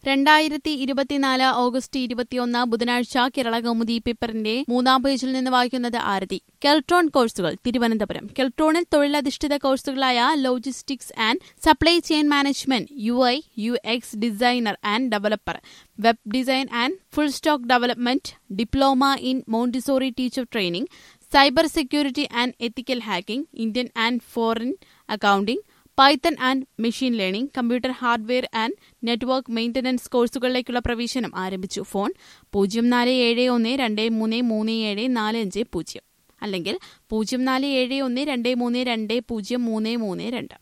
രണ്ടായിരത്തി ഇരുപത്തിനാല് ഓഗസ്റ്റ് ഇരുപത്തിയൊന്ന് ബുധനാഴ്ച കേരള കൗമുദി പേപ്പറിന്റെ മൂന്നാം പേജിൽ നിന്ന് വായിക്കുന്നത് ആരതി കെൽട്രോൺ കോഴ്സുകൾ തിരുവനന്തപുരം കെൽട്രോണിൽ തൊഴിലധിഷ്ഠിത കോഴ്സുകളായ logistics and supply chain management U I U X designer and developer web design and full stack development diploma in Montessori teacher training cyber security and ethical hacking Indian and foreign accounting Python and machine learning computer hardware and network maintenance കോഴ്സുകളിലേക്കുള്ള പ്രവേശനം ആരംഭിച്ചു phone പൂജ്യം നാല് ഏഴ് ഒന്ന് രണ്ട് മൂന്ന് മൂന്ന് ഏഴ് നാല് അഞ്ച് പൂജ്യം അല്ലെങ്കിൽ പൂജ്യം നാല് ഏഴ് ഒന്ന് രണ്ട് മൂന്ന് രണ്ട് പൂജ്യം മൂന്ന് മൂന്ന് രണ്ട്